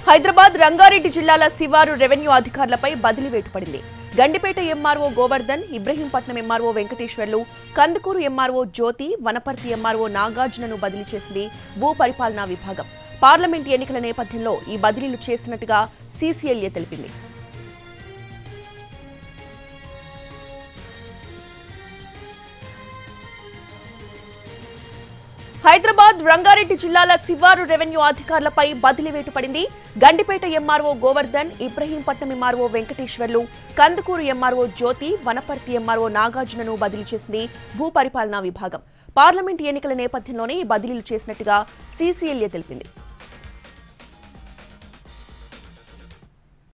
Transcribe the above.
హైదరాబాద్ రంగారెడ్డి జిల్లాల శివారు రెవెన్యూ అధికారులపై బదిలీ వేటు పడింది Gandipet MRO Govardhan Ibrahimpatnam MRO Venkateswarlu Kandukur MRO Jyothi Wanaparthy MRO నాగార్జునను బదిలీ చేసింది భూ పరిపాలనా విభాగం పార్లమెంట్ ఎన్నికల నేపథ్యంలో ఈ బదిలీలు చేసినట్టుగా సీసీఎల్ఏ తెలిపింది హైదరాబాద్ రంగారెడ్డి జిల్లాల శివారు రెవెన్యూ అధికారులపై బదిలీ వేటు పడింది Gandipet MRO Govardhan Ibrahimpatnam MRO Venkateswarlu Kandukur MRO Jyothi Wanaparthy MRO నాగార్జునను బదిలీ చేసింది భూ పరిపాలనా విభాగం పార్లమెంట్ ఎన్నికల నేపథ్యంలోనే ఈ బదిలీలు చేసినట్టుగా సీసీఎల్ఏ తెలిపింది